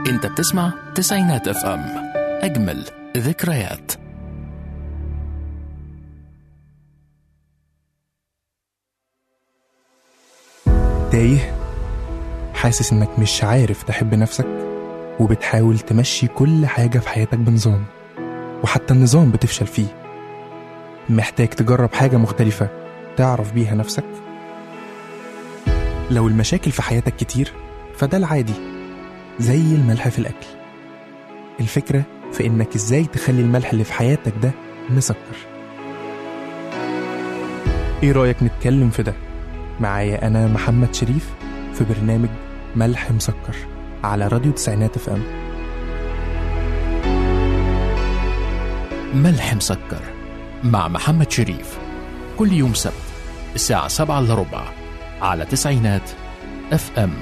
انت بتسمع تسعينات اف ام اجمل ذكريات تايه حاسس انك مش عارف تحب نفسك وبتحاول تمشي كل حاجة في حياتك بنظام وحتى النظام بتفشل فيه محتاج تجرب حاجة مختلفة تعرف بيها نفسك لو المشاكل في حياتك كتير فده العادي زي الملح في الأكل الفكرة في إنك إزاي تخلي الملح اللي في حياتك ده مسكر إيه رأيك نتكلم في ده؟ معايا أنا محمد شريف في برنامج ملح مسكر على راديو تسعينات اف ام ملح مسكر مع محمد شريف كل يوم سبت الساعة سبعة إلا ربع على تسعينات اف ام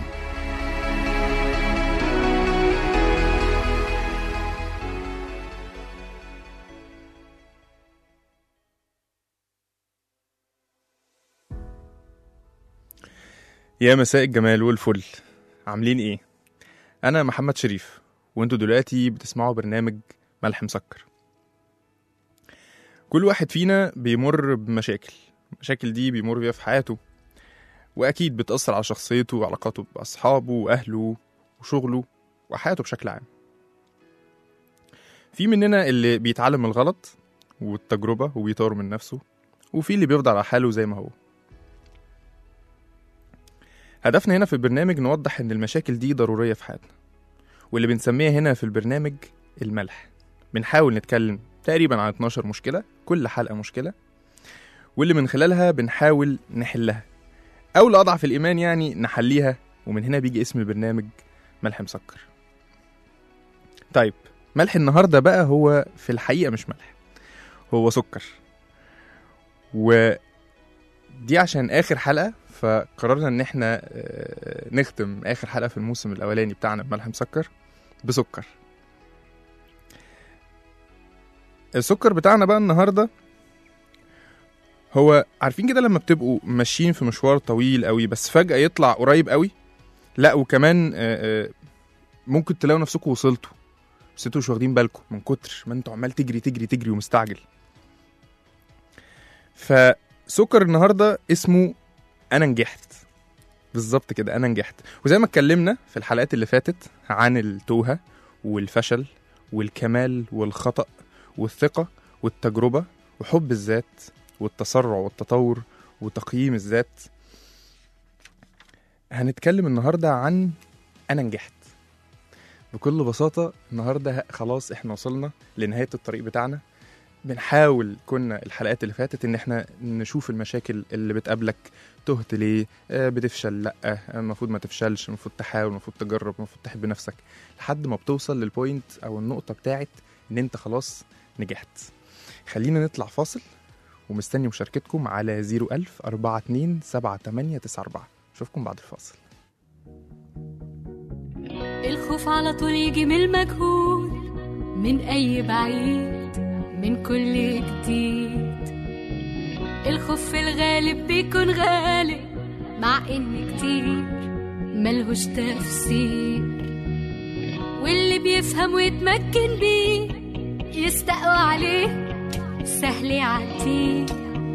يا مساء الجمال والفل عاملين ايه انا محمد شريف وانتوا دلوقتي بتسمعوا برنامج ملح مسكر كل واحد فينا بيمر بمشاكل المشاكل دي بيمر بيها في حياته واكيد بتأثر على شخصيته وعلاقاته باصحابه واهله وشغله وحياته بشكل عام في مننا اللي بيتعلم من الغلط والتجربة وبيطور من نفسه وفي اللي بيفضل على حاله زي ما هو هدفنا هنا في البرنامج نوضح إن المشاكل دي ضرورية في حياتنا واللي بنسميها هنا في البرنامج الملح بنحاول نتكلم تقريبا عن 12 مشكلة كل حلقة مشكلة واللي من خلالها بنحاول نحلها أو لأضعف الإيمان يعني نحليها ومن هنا بيجي اسم البرنامج ملح مسكر طيب ملح النهاردة بقى هو في الحقيقة مش ملح هو سكر ودي عشان آخر حلقة فقررنا ان احنا آه، نختم اخر حلقه في الموسم الاولاني بتاعنا بملح مسكر بسكر السكر بتاعنا بقى النهارده هو عارفين كده لما بتبقوا ماشيين في مشوار طويل قوي بس فجاه يطلع قريب قوي لا وكمان آه، آه، ممكن تلاقوا نفسكم وصلتوا بس انتوا مش واخدين بالكم من كتر ما انتوا عمال تجري تجري تجري ومستعجل فسكر النهارده اسمه انا نجحت بالظبط كده انا نجحت وزي ما اتكلمنا في الحلقات اللي فاتت عن التوهه والفشل والكمال والخطا والثقه والتجربه وحب الذات والتسرع والتطور وتقييم الذات هنتكلم النهارده عن انا نجحت بكل بساطه النهارده ه- خلاص احنا وصلنا لنهايه الطريق بتاعنا بنحاول كنا الحلقات اللي فاتت ان احنا نشوف المشاكل اللي بتقابلك تهت ليه آه، بتفشل لا آه، المفروض ما تفشلش المفروض تحاول المفروض تجرب المفروض تحب نفسك لحد ما بتوصل للبوينت او النقطه بتاعت ان انت خلاص نجحت خلينا نطلع فاصل ومستني مشاركتكم على 01000 42 7894 اشوفكم بعد الفاصل الخوف على طول يجي من المجهول من أي بعيد من كل جديد الخوف في الغالب بيكون غالب مع إن كتير ملهوش تفسير واللي بيفهم ويتمكن بيه يستقوى عليه سهل يعديه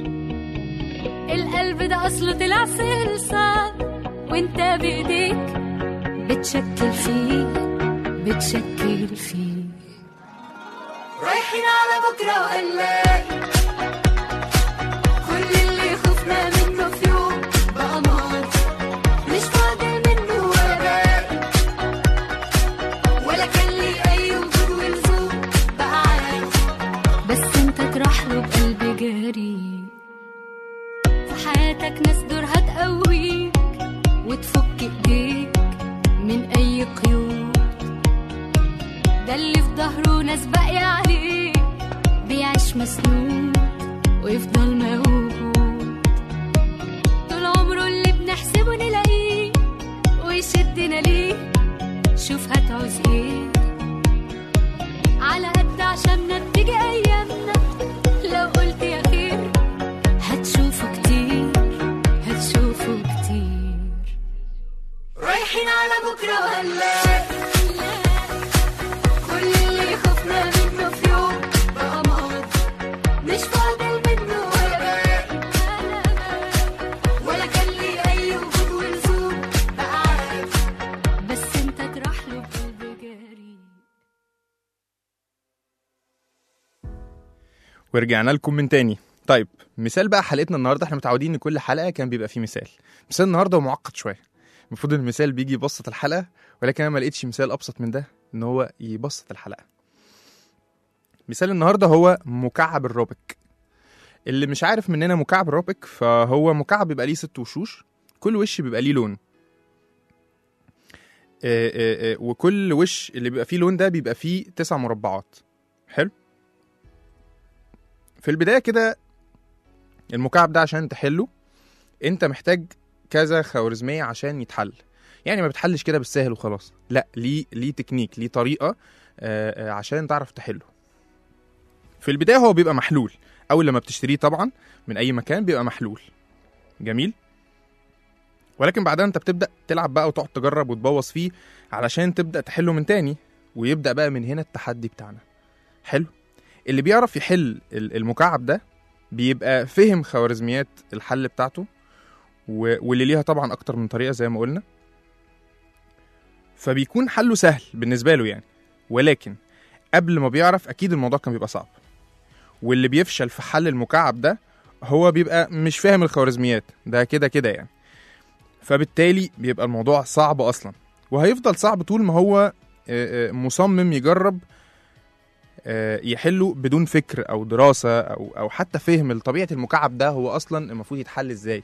القلب ده أصله طلع صلصال وانت بإيديك بتشكل فيه بتشكل فيه رايحين على بكرة وقلاق كل اللي خفنا منه في يوم بقى ماضي مش فاضل منه ولا باقي ولا كان لي أي وجود ولزوم بقى عادي بس انت تروح له بقلب جريء في حياتك ناس دورها تقويك وتفك ايديك من اي قيود ده اللي في ظهره ناس باقية عليه بيعيش مسنود ويفضل موجود طول عمره اللي بنحسبه نلاقيه ويشدنا ليه شوف هتعوز ايه على قد عشاننا بتيجي ايامنا لو قلت يا خير هتشوفه كتير هتشوفه كتير رايحين على بكرة وهنلاقي ورجعنا لكم من تاني طيب مثال بقى حلقتنا النهارده احنا متعودين ان كل حلقه كان بيبقى فيه مثال مثال النهارده معقد شويه المفروض ان المثال بيجي يبسط الحلقه ولكن انا ما لقيتش مثال ابسط من ده ان هو يبسط الحلقه مثال النهارده هو مكعب الروبك اللي مش عارف مننا مكعب الروبك فهو مكعب بيبقى ليه ست وشوش كل وش بيبقى ليه لون آه، آه، آه، وكل وش اللي بيبقى فيه لون ده بيبقى فيه تسع مربعات حلو في البدايه كده المكعب ده عشان تحله انت محتاج كذا خوارزميه عشان يتحل يعني ما بتحلش كده بالسهل وخلاص لا ليه ليه تكنيك ليه طريقه آه، آه، عشان تعرف تحله في البدايه هو بيبقى محلول اول لما بتشتريه طبعا من اي مكان بيبقى محلول جميل ولكن بعدها انت بتبدا تلعب بقى وتقعد تجرب وتبوظ فيه علشان تبدا تحله من تاني ويبدا بقى من هنا التحدي بتاعنا حلو اللي بيعرف يحل ال- المكعب ده بيبقى فهم خوارزميات الحل بتاعته و- واللي ليها طبعا اكتر من طريقه زي ما قلنا فبيكون حله سهل بالنسبه له يعني ولكن قبل ما بيعرف اكيد الموضوع كان بيبقى صعب واللي بيفشل في حل المكعب ده هو بيبقى مش فاهم الخوارزميات ده كده كده يعني فبالتالي بيبقى الموضوع صعب اصلا وهيفضل صعب طول ما هو آه، آه، مصمم يجرب آه، يحله بدون فكر او دراسه او او حتى فهم لطبيعه المكعب ده هو اصلا المفروض يتحل ازاي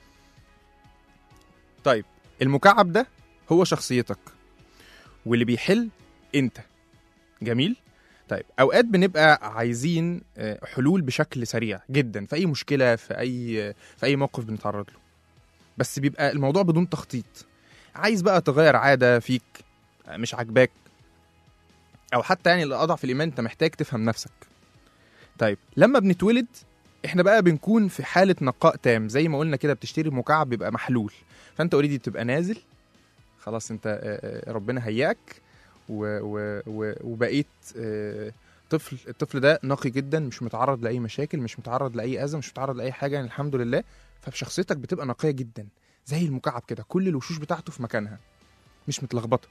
طيب المكعب ده هو شخصيتك واللي بيحل انت جميل طيب اوقات بنبقى عايزين آه، حلول بشكل سريع جدا في اي مشكله في اي في اي موقف بنتعرض له بس بيبقى الموضوع بدون تخطيط عايز بقى تغير عاده فيك آه، مش عاجباك او حتى يعني الاضعف الايمان انت محتاج تفهم نفسك طيب لما بنتولد احنا بقى بنكون في حاله نقاء تام زي ما قلنا كده بتشتري مكعب بيبقى محلول فانت اوريدي بتبقى نازل خلاص انت آه، آه، ربنا هياك و و و وبقيت آه، طفل الطفل ده نقي جدا مش متعرض لاي مشاكل مش متعرض لاي اذى مش متعرض لاي حاجه يعني الحمد لله فشخصيتك بتبقى نقيه جدا زي المكعب كده كل الوشوش بتاعته في مكانها مش متلخبطه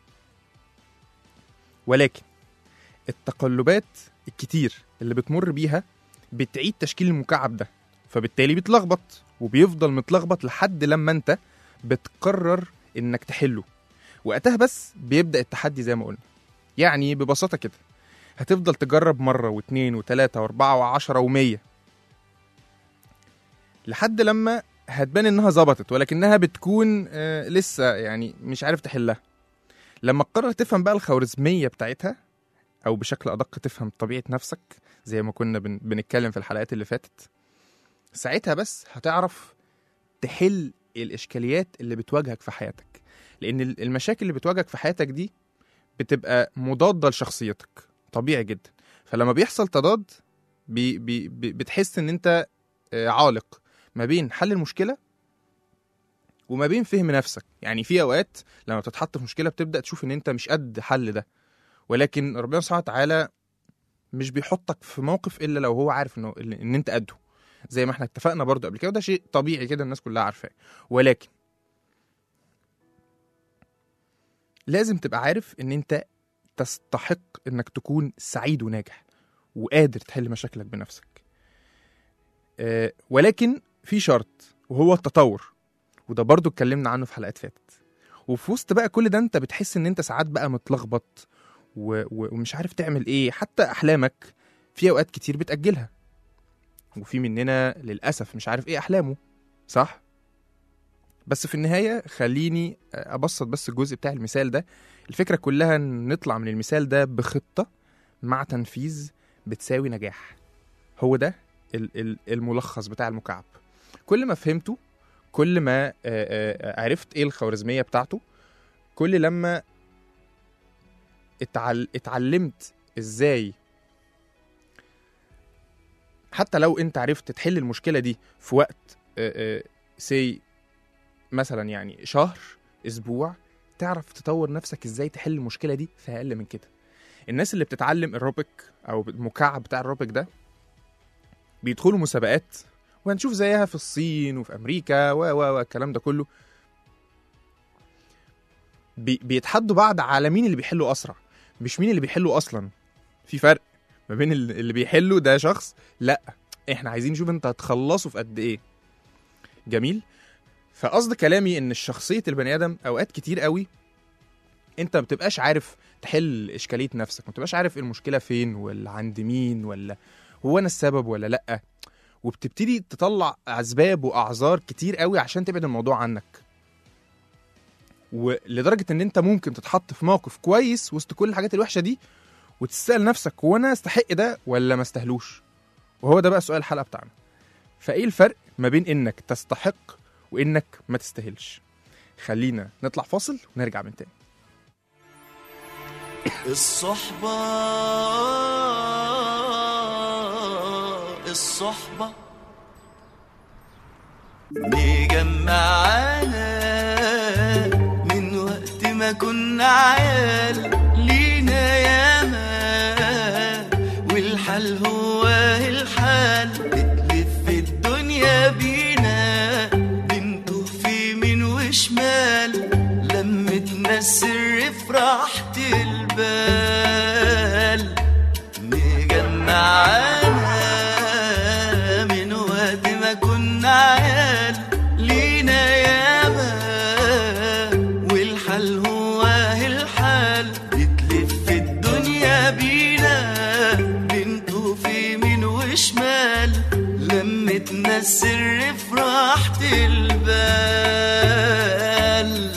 ولكن التقلبات الكتير اللي بتمر بيها بتعيد تشكيل المكعب ده فبالتالي بيتلخبط وبيفضل متلخبط لحد لما انت بتقرر انك تحله وقتها بس بيبدا التحدي زي ما قلنا يعني ببساطه كده هتفضل تجرب مره واثنين وثلاثه واربعه وعشره ومية لحد لما هتبان انها ظبطت ولكنها بتكون آه لسه يعني مش عارف تحلها لما تقرر تفهم بقى الخوارزميه بتاعتها او بشكل ادق تفهم طبيعه نفسك زي ما كنا بن بنتكلم في الحلقات اللي فاتت ساعتها بس هتعرف تحل الاشكاليات اللي بتواجهك في حياتك لان ال- المشاكل اللي بتواجهك في حياتك دي بتبقى مضاده لشخصيتك طبيعي جدا فلما بيحصل تضاد بي بي بي بتحس ان انت آه، عالق ما بين حل المشكله وما بين فهم نفسك يعني في اوقات لما تتحط في مشكله بتبدا تشوف ان انت مش قد حل ده ولكن ربنا سبحانه وتعالى مش بيحطك في موقف الا لو هو عارف انه ان انت قده زي ما احنا اتفقنا برضو قبل كده وده شيء طبيعي كده الناس كلها عارفاه ولكن لازم تبقى عارف ان انت تستحق انك تكون سعيد وناجح وقادر تحل مشاكلك بنفسك آه، ولكن في شرط وهو التطور وده برضو اتكلمنا عنه في حلقات فاتت وفي وسط بقى كل ده انت بتحس ان انت ساعات بقى متلخبط و... و... ومش عارف تعمل ايه حتى احلامك في اوقات كتير بتاجلها وفي مننا للاسف مش عارف ايه احلامه صح بس في النهايه خليني ابسط بس الجزء بتاع المثال ده الفكره كلها ان نطلع من المثال ده بخطه مع تنفيذ بتساوي نجاح هو ده ال- ال- الملخص بتاع المكعب كل ما فهمته كل ما آه، آه، عرفت ايه الخوارزميه بتاعته كل لما اتعل... اتعلمت ازاي حتى لو انت عرفت تحل المشكله دي في وقت سي مثلا يعني شهر اسبوع تعرف تطور نفسك ازاي تحل المشكله دي في اقل من كده الناس اللي بتتعلم الروبيك او المكعب بتاع الروبيك ده بيدخلوا مسابقات وهنشوف زيها في الصين وفي امريكا و و و الكلام ده كله بي بيتحدوا بعض على مين اللي بيحلوا اسرع مش مين اللي بيحلوا اصلا في فرق ما بين ال- اللي بيحله ده شخص لا احنا عايزين نشوف انت هتخلصه في قد ايه جميل فقصد كلامي ان شخصيه البني ادم اوقات كتير قوي انت ما بتبقاش عارف تحل اشكاليه نفسك ما بتبقاش عارف المشكله فين ولا عند مين ولا هو انا السبب ولا لا وبتبتدي تطلع اسباب واعذار كتير قوي عشان تبعد الموضوع عنك ولدرجه ان انت ممكن تتحط في موقف كويس وسط كل الحاجات الوحشه دي وتسال نفسك هو انا استحق ده ولا ما استاهلوش وهو ده بقى سؤال الحلقه بتاعنا فايه الفرق ما بين انك تستحق وانك ما تستاهلش خلينا نطلع فاصل ونرجع من تاني الصحبة الصحبة مجمعانا من وقت ما كنا عيال لينا ياما والحال هو الحال بتلف الدنيا بينا بنتوه في يمين وشمال لمتنا السر في راحة البال مجمعانا من وقت ما كنا عيال لينا ياما والحال هو الحال بتلف الدنيا بينا بنتوه في يمين وشمال لمتنا السر في راحة البال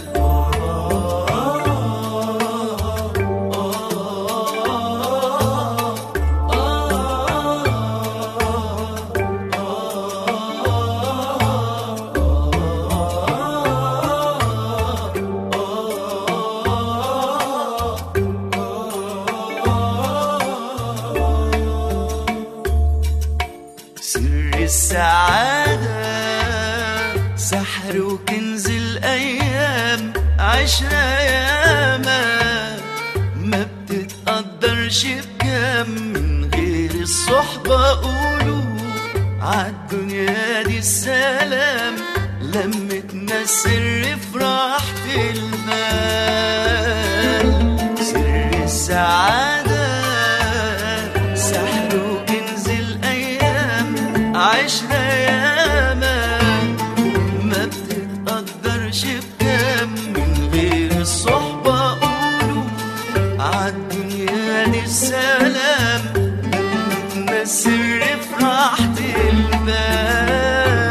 سر السعادة سحر وكنز الأيام عشرة ياما ما بتتقدرش بكام من غير الصحبة قولوا عالدنيا دي السلام لمتنا السر في راحة البال سر السعادة سحر وكنز الأيام عشرة ياما ما بتتقدرش بكام من غير الصحبة قولوا عالدنيا دي السلام لمتنا السر في راحة البال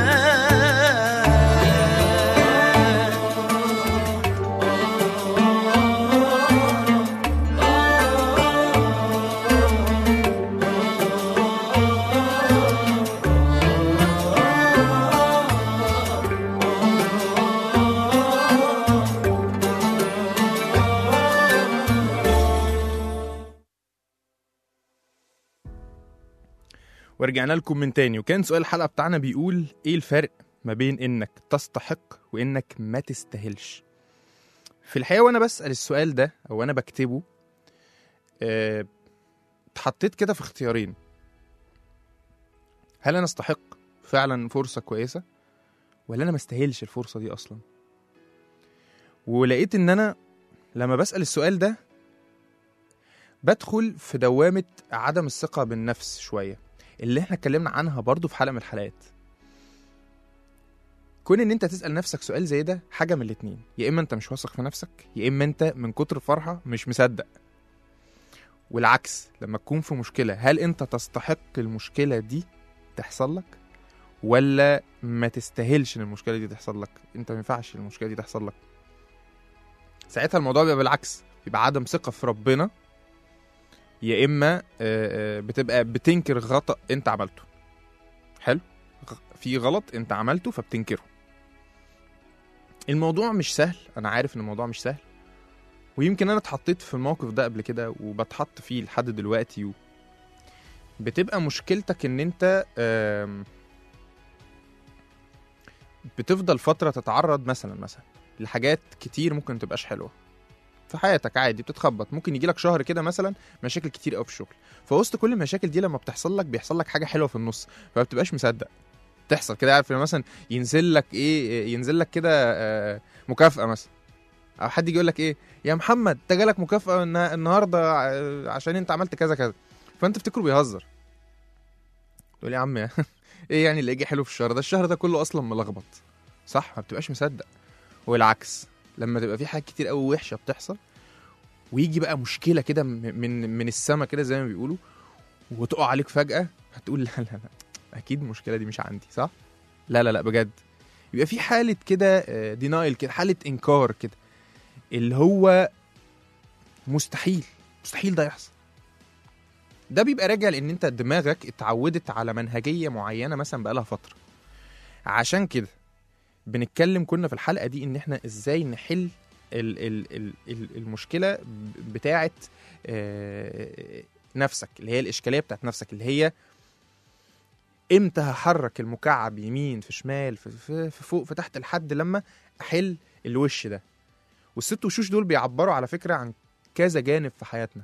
ورجعنا لكم من تاني وكان سؤال الحلقه بتاعنا بيقول ايه الفرق ما بين انك تستحق وانك ما تستاهلش في الحقيقه وانا بسال السؤال ده او انا بكتبه آه، اتحطيت كده في اختيارين هل انا استحق فعلا فرصه كويسه ولا انا ما استاهلش الفرصه دي اصلا ولقيت ان انا لما بسال السؤال ده بدخل في دوامه عدم الثقه بالنفس شويه اللي احنا اتكلمنا عنها برضو في حلقه من الحلقات كون ان انت تسال نفسك سؤال زي ده حاجه من الاتنين يا اما انت مش واثق في نفسك يا اما انت من كتر الفرحه مش مصدق والعكس لما تكون في مشكله هل انت تستحق المشكله دي تحصل لك ولا ما تستاهلش ان المشكله دي تحصل لك انت ما ينفعش المشكله دي تحصل لك ساعتها الموضوع بيبقى بالعكس يبقى عدم ثقه في ربنا يا اما آه، آه، بتبقى بتنكر خطا انت عملته حلو غ- في غلط انت عملته فبتنكره الموضوع مش سهل انا عارف ان الموضوع مش سهل ويمكن انا اتحطيت في الموقف ده قبل كده وبتحط فيه لحد دلوقتي و... بتبقى مشكلتك ان انت آم، بتفضل فتره تتعرض مثلا مثلا لحاجات كتير ممكن متبقاش حلوه في حياتك عادي بتتخبط ممكن يجي لك شهر كده مثلا مشاكل كتير قوي في الشغل فوسط كل المشاكل دي لما بتحصل لك بيحصل لك حاجه حلوه في النص فما بتبقاش مصدق تحصل كده عارف لما مثلا ينزل لك ايه ينزل لك كده آه، مكافاه مثلا او حد يجي يقول لك ايه يا محمد انت جالك مكافاه النا- النهارده ع- عشان انت عملت كذا كذا فانت تفتكره بيهزر تقول يا عم ايه يعني اللي يجي حلو في الشهر ده الشهر ده كله اصلا ملخبط صح ما بتبقاش مصدق والعكس لما تبقى في حاجات كتير قوي وحشه بتحصل ويجي بقى مشكله كده م- من من السما كده زي ما بيقولوا وتقع عليك فجاه هتقول لا لا لا اكيد المشكله دي مش عندي صح لا لا لا بجد يبقى في حاله كده دينايل كده حاله انكار كده اللي هو مستحيل مستحيل ده يحصل ده بيبقى راجع لان انت دماغك اتعودت على منهجيه معينه مثلا بقالها فتره عشان كده بنتكلم كنا في الحلقه دي ان احنا ازاي نحل ال ال ال ال المشكله ب- بتاعه آه، نفسك اللي هي الاشكاليه بتاعت نفسك اللي هي امتى هحرك المكعب يمين في شمال في, في, في فوق في تحت لحد لما احل الوش ده والست وشوش دول بيعبروا على فكره عن كذا جانب في حياتنا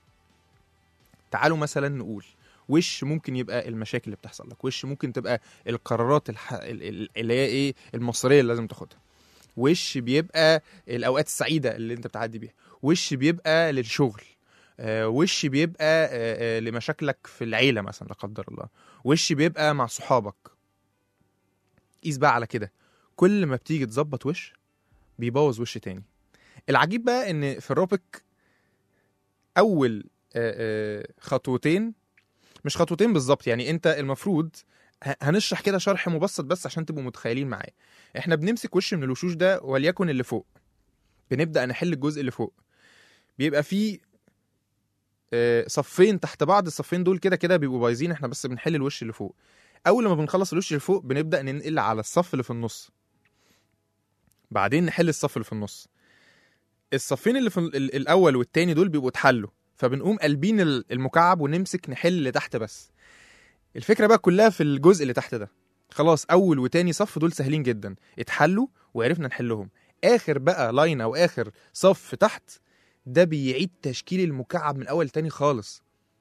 تعالوا مثلا نقول وش ممكن يبقى المشاكل اللي بتحصل لك وش ممكن تبقى القرارات الح... ال- ال- اللي هي ايه المصيريه اللي لازم تاخدها وش بيبقى الاوقات السعيده اللي انت بتعدي بيها وش بيبقى للشغل آه، وش بيبقى آه، آه، لمشاكلك في العيله مثلا لا قدر الله وش بيبقى مع صحابك قيس بقى على كده كل ما بتيجي تظبط وش بيبوظ وش تاني العجيب بقى ان في الروبك اول آه، آه، خطوتين مش خطوتين بالظبط يعني انت المفروض ه- هنشرح كده شرح مبسط بس عشان تبقوا متخيلين معايا احنا بنمسك وش من الوشوش ده وليكن اللي فوق بنبدا نحل الجزء اللي فوق بيبقى فيه آه، صفين تحت بعض الصفين دول كده كده بيبقوا بايظين احنا بس بنحل الوش اللي فوق اول ما بنخلص الوش اللي فوق بنبدا ننقل على الصف اللي في النص بعدين نحل الصف اللي في النص الصفين اللي في ال- ال- الاول والتاني دول بيبقوا اتحلوا فبنقوم قلبين ال- المكعب ونمسك نحل اللي تحت بس الفكره بقى كلها في الجزء اللي تحت ده خلاص اول وتاني صف دول سهلين جدا اتحلوا وعرفنا نحلهم اخر بقى لاين او اخر صف تحت ده بيعيد تشكيل المكعب من اول تاني خالص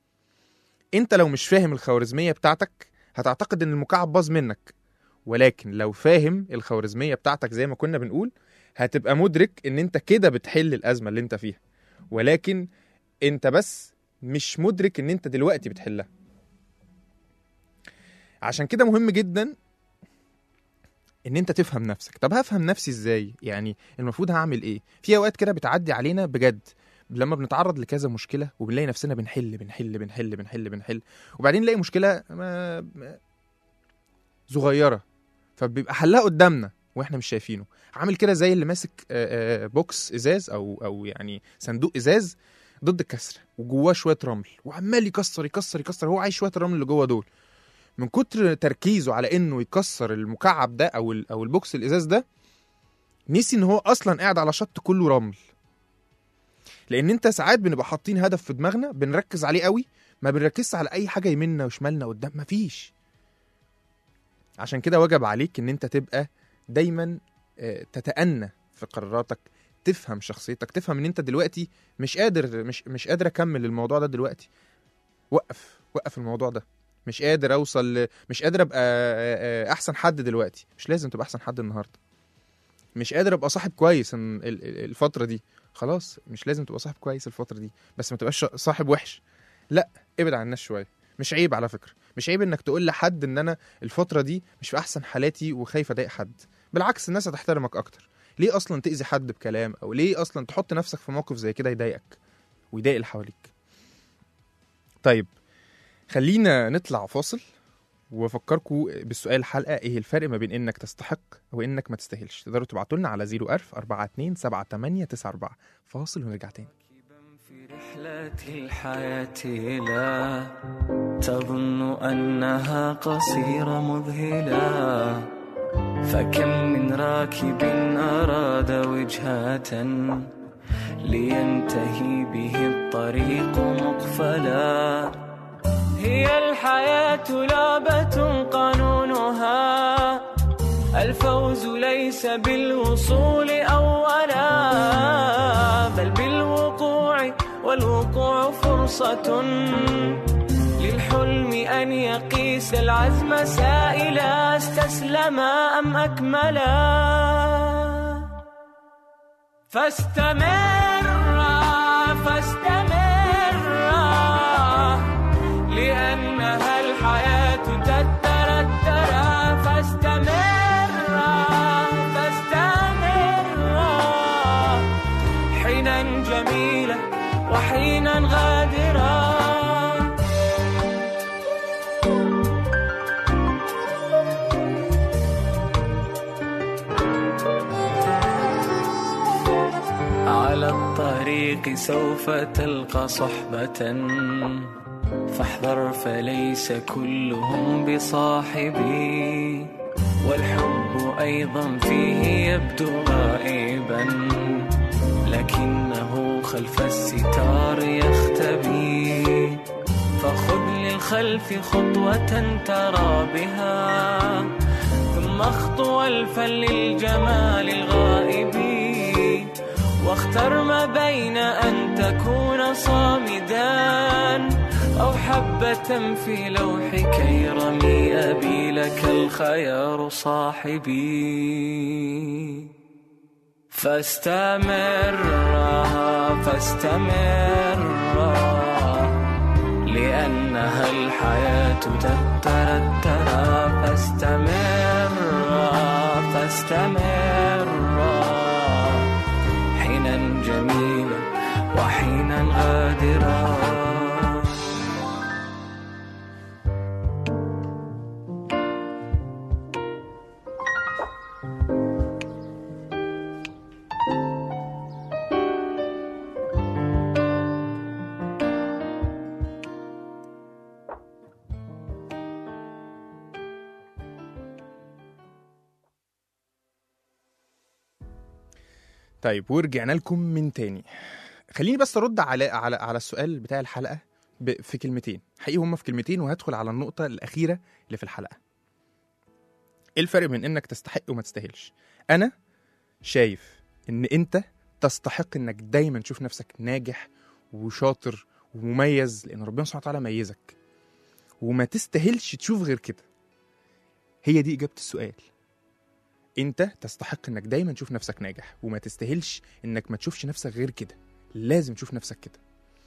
انت لو مش فاهم الخوارزميه بتاعتك هتعتقد ان المكعب باظ منك ولكن لو فاهم الخوارزميه بتاعتك زي ما كنا بنقول هتبقى مدرك ان انت كده بتحل الازمه اللي انت فيها ولكن انت بس مش مدرك ان انت دلوقتي بتحلها عشان كده مهم جدا ان انت تفهم نفسك طب هفهم نفسي ازاي يعني المفروض هعمل ايه في اوقات كده بتعدي علينا بجد لما بنتعرض لكذا مشكله وبنلاقي نفسنا بنحل بنحل بنحل بنحل بنحل وبعدين نلاقي مشكله ما ما- صغيره فبيبقى حلها قدامنا واحنا مش شايفينه عامل كده زي اللي ماسك آه، آه، بوكس ازاز او او يعني صندوق ازاز ضد الكسر وجواه شويه رمل وعمال يكسر يكسر يكسر هو عايز شويه الرمل اللي جوه دول من كتر تركيزه على انه يكسر المكعب ده او ال- او البوكس الازاز ده نسي ان هو اصلا قاعد على شط كله رمل لان انت ساعات بنبقى حاطين هدف في دماغنا بنركز عليه قوي ما بنركزش على اي حاجه يمنا وشمالنا قدام مفيش عشان كده وجب عليك ان انت تبقى دايما آه، تتأنى في قراراتك تفهم شخصيتك تفهم ان انت دلوقتي مش قادر مش مش قادر اكمل الموضوع ده دلوقتي وقف وقف الموضوع ده مش قادر اوصل ل- مش قادر ابقى آه، آه، احسن حد دلوقتي مش لازم تبقى احسن حد النهارده مش قادر ابقى صاحب كويس إن ال- ال- الفتره دي خلاص مش لازم تبقى صاحب كويس الفتره دي بس ما تبقاش صاحب وحش لا ابعد عن الناس شويه مش عيب على فكره مش عيب انك تقول لحد ان انا الفتره دي مش في احسن حالاتي وخايف اضايق حد بالعكس الناس هتحترمك اكتر ليه اصلا تاذي حد بكلام او ليه اصلا تحط نفسك في موقف زي كده يضايقك ويضايق اللي حواليك طيب خلينا نطلع فاصل وافكركم بالسؤال الحلقه ايه الفرق ما بين انك تستحق وانك ما تستاهلش تقدروا تبعتوا لنا على 01000 42 78 94 فاصل ونرجع تاني في رحلة الحياة لا تظن أنها قصيرة مذهلة فكم من راكب أراد وجهة لينتهي به الطريق مقفلا هي الحياة لعبة قانونها الفوز ليس بالوصول أولا بل بالوقوع والوقوع فرصة للحلم أن يقيس العزم سائلا استسلما أم أكملا فاستمر فاستمر جميلة وحينا غادرا على الطريق سوف تلقى صحبة فاحذر فليس كلهم بصاحبي والحب أيضا فيه يبدو غائبا لكنه خلف الستار يختبي فخذ للخلف خطوة ترى بها ثم اخطو الفا للجمال الغائب واختر ما بين أن تكون صامدا أو حبة في لوحك يرمي أبي لك الخيار صاحبي فاستمر فاستمر لأنها الحياة تترترى فاستمر فاستمر حينا جميلا وحينا غادرا طيب ورجعنا لكم من تاني خليني بس ارد على على على السؤال بتاع الحلقه ب- في كلمتين حقيقي هما في كلمتين وهدخل على النقطه الاخيره اللي في الحلقه ايه الفرق بين انك تستحق وما تستاهلش انا شايف ان انت تستحق انك دايما تشوف نفسك ناجح وشاطر ومميز لان ربنا سبحانه وتعالى ميزك وما تستاهلش تشوف غير كده هي دي اجابه السؤال انت تستحق انك دايما تشوف نفسك ناجح وما تستاهلش انك ما تشوفش نفسك غير كده لازم تشوف نفسك كده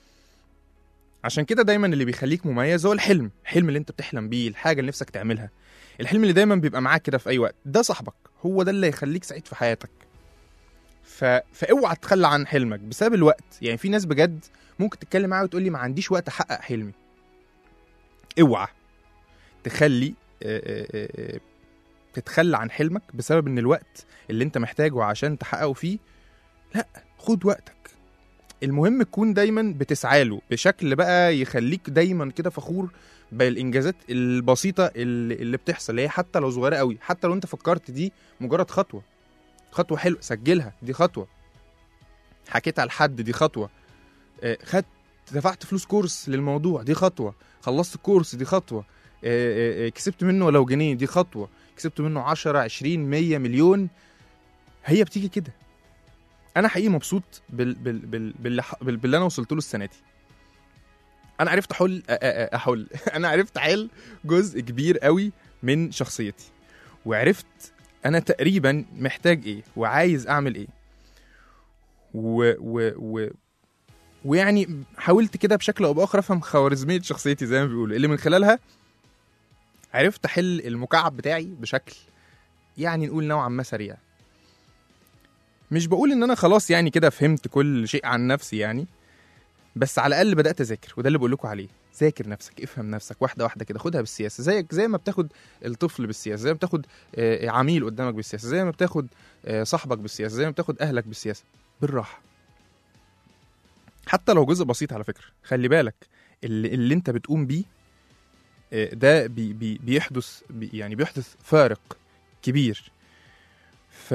عشان كده دايما اللي بيخليك مميز هو الحلم الحلم اللي انت بتحلم بيه الحاجه اللي نفسك تعملها الحلم اللي دايما بيبقى معاك كده في اي وقت ده صاحبك هو ده اللي هيخليك سعيد في حياتك ف... فاوعى تتخلى عن حلمك بسبب الوقت يعني في ناس بجد ممكن تتكلم معايا وتقول لي ما عنديش وقت احقق حلمي اوعى تخلي آه، آه، آه، آه، تتخلى عن حلمك بسبب ان الوقت اللي انت محتاجه عشان تحققه فيه لا خد وقتك المهم تكون دايما بتسعى له بشكل بقى يخليك دايما كده فخور بالانجازات البسيطه اللي, اللي بتحصل اللي هي حتى لو صغيره قوي حتى لو انت فكرت دي مجرد خطوه خطوه حلوه سجلها دي خطوه حكيتها لحد دي خطوه آه، خدت دفعت فلوس كورس للموضوع دي خطوه خلصت الكورس دي خطوه آه، آه، آه، كسبت منه ولو جنيه دي خطوه كسبت منه 10 20 100 مليون هي بتيجي كده انا حقيقي مبسوط بال بال بال باللي, ح- بال باللي انا وصلت له السنه دي انا عرفت احل أ- أ- أ- احل انا عرفت احل جزء كبير قوي من شخصيتي وعرفت انا تقريبا محتاج ايه وعايز اعمل ايه و و و ويعني حاولت كده بشكل او باخر افهم خوارزميه شخصيتي زي ما بيقولوا اللي من خلالها عرفت احل المكعب بتاعي بشكل يعني نقول نوعا ما سريع مش بقول ان انا خلاص يعني كده فهمت كل شيء عن نفسي يعني بس على الاقل بدات اذاكر وده اللي بقول لكم عليه ذاكر نفسك افهم نفسك واحده واحده كده خدها بالسياسه زيك زي ما بتاخد الطفل بالسياسه زي ما بتاخد آه، عميل قدامك بالسياسه زي ما بتاخد آه، صاحبك بالسياسه زي ما بتاخد اهلك بالسياسه بالراحه حتى لو جزء بسيط على فكره خلي بالك اللي, اللي انت بتقوم بيه آه، ده بي بي بيحدث بي يعني بيحدث فارق كبير ف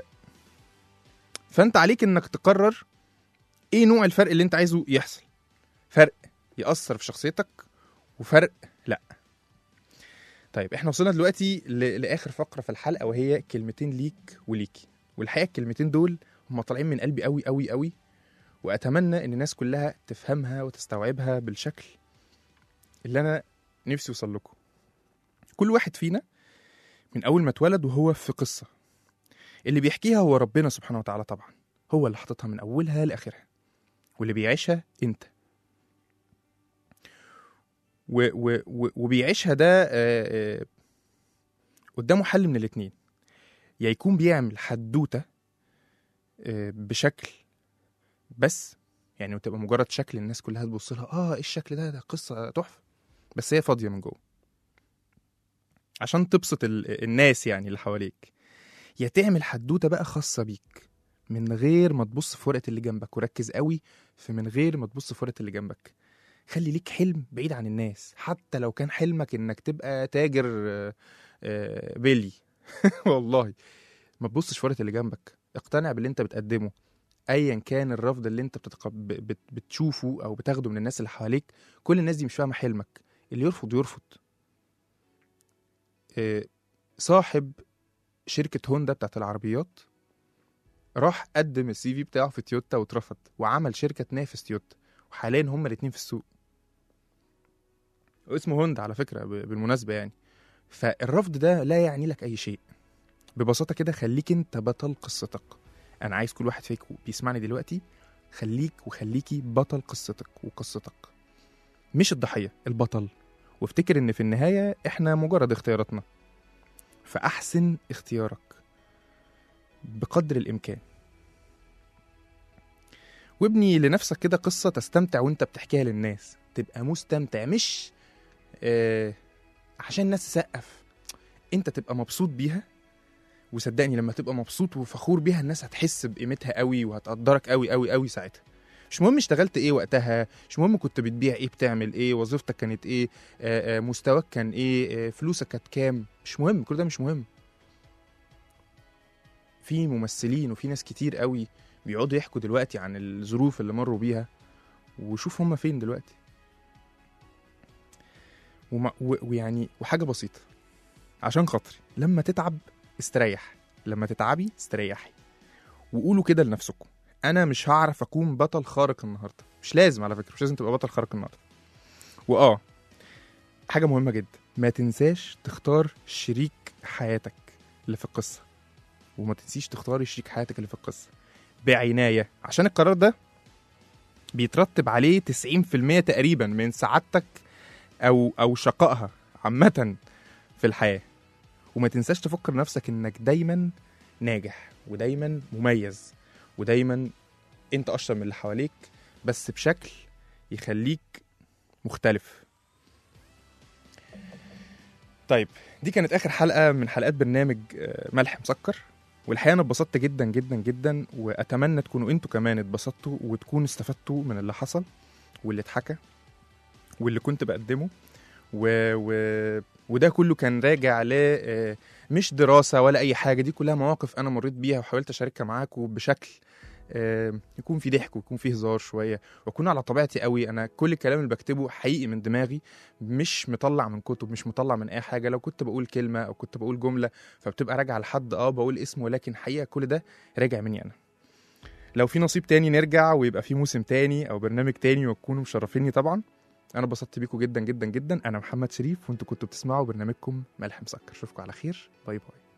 فانت عليك انك تقرر ايه نوع الفرق اللي انت عايزه يحصل فرق يأثر في شخصيتك وفرق لا طيب احنا وصلنا دلوقتي ل... لاخر فقره في الحلقه وهي كلمتين ليك وليكي والحقيقه الكلمتين دول هم طالعين من قلبي قوي قوي قوي واتمنى ان الناس كلها تفهمها وتستوعبها بالشكل اللي انا نفسي اوصل لكم كل واحد فينا من اول ما اتولد وهو في قصه اللي بيحكيها هو ربنا سبحانه وتعالى طبعا هو اللي حاططها من اولها لاخرها واللي بيعيشها انت و و و وبيعيشها ده آه، آه، قدامه حل من الاتنين يا يكون بيعمل حدوته آه، بشكل بس يعني وتبقى مجرد شكل الناس كلها تبص لها اه ايه الشكل ده ده قصه تحفه بس هي فاضيه من جوه عشان تبسط ال- الناس يعني اللي حواليك يا تعمل حدوته بقى خاصه بيك من غير ما تبص في ورقه اللي جنبك وركز قوي في من غير ما تبص في ورقه اللي جنبك خلي ليك حلم بعيد عن الناس حتى لو كان حلمك انك تبقى تاجر آه، آه، بيلي والله ما تبصش في ورقه اللي جنبك اقتنع باللي انت بتقدمه ايا كان الرفض اللي انت بتتقب... بت... بتشوفه او بتاخده من الناس اللي حواليك كل الناس دي مش فاهمه حلمك اللي يرفض يرفض آه، صاحب شركه هوندا بتاعت العربيات راح قدم السي في بتاعه في تويوتا واترفض وعمل شركه تنافس تويوتا وحاليا هما الاتنين في السوق واسمه هوندا على فكره ب- بالمناسبه يعني فالرفض ده لا يعني لك اي شيء ببساطه كده خليك انت بطل قصتك انا عايز كل واحد فيكم بيسمعني دلوقتي خليك وخليكي بطل قصتك وقصتك مش الضحيه البطل وافتكر ان في النهايه احنا مجرد اختياراتنا فاحسن اختيارك بقدر الامكان وابني لنفسك كده قصه تستمتع وانت بتحكيها للناس تبقى مستمتع مش آه عشان الناس تسقف انت تبقى مبسوط بيها وصدقني لما تبقى مبسوط وفخور بيها الناس هتحس بقيمتها قوي وهتقدرك قوي قوي قوي ساعتها مش مهم اشتغلت ايه وقتها مش مهم كنت بتبيع ايه بتعمل ايه وظيفتك كانت ايه آه، آه، مستواك كان ايه آه، فلوسك كانت كام مش مهم كل ده مش مهم في ممثلين وفي ناس كتير قوي بيقعدوا يحكوا دلوقتي عن الظروف اللي مروا بيها وشوف هم فين دلوقتي وما و- ويعني وحاجه بسيطه عشان خاطري لما تتعب استريح لما تتعبي استريحي وقولوا كده لنفسكم انا مش هعرف اكون بطل خارق النهارده مش لازم على فكره مش لازم تبقى بطل خارق النهارده واه حاجه مهمه جدا ما تنساش تختار شريك حياتك اللي في القصه وما تنسيش تختاري شريك حياتك اللي في القصه بعنايه عشان القرار ده بيترتب عليه 90% تقريبا من سعادتك او او شقائها عامه في الحياه وما تنساش تفكر نفسك انك دايما ناجح ودايما مميز ودايما انت اشطر من اللي حواليك بس بشكل يخليك مختلف طيب دي كانت اخر حلقه من حلقات برنامج آه، ملح مسكر والحقيقه انا اتبسطت جدا جدا جدا واتمنى تكونوا انتوا كمان اتبسطتوا وتكونوا استفدتوا من اللي حصل واللي اتحكى واللي كنت بقدمه و... و... وده كله كان راجع ل آه، مش دراسه ولا اي حاجه دي كلها مواقف انا مريت بيها وحاولت اشاركها معاكم بشكل آه، يكون في ضحك ويكون فيه هزار شويه واكون على طبيعتي قوي انا كل الكلام اللي بكتبه حقيقي من دماغي مش مطلع من كتب مش مطلع من اي حاجه لو كنت بقول كلمه او كنت بقول جمله فبتبقى راجعه لحد اه بقول اسمه ولكن حقيقه كل ده راجع مني انا لو في نصيب تاني نرجع ويبقى في موسم تاني او برنامج تاني وتكونوا مشرفيني طبعا انا اتبسطت بيكم جدا جدا جدا انا محمد شريف وانتوا كنتوا بتسمعوا برنامجكم ملح مسكر اشوفكم على خير باي باي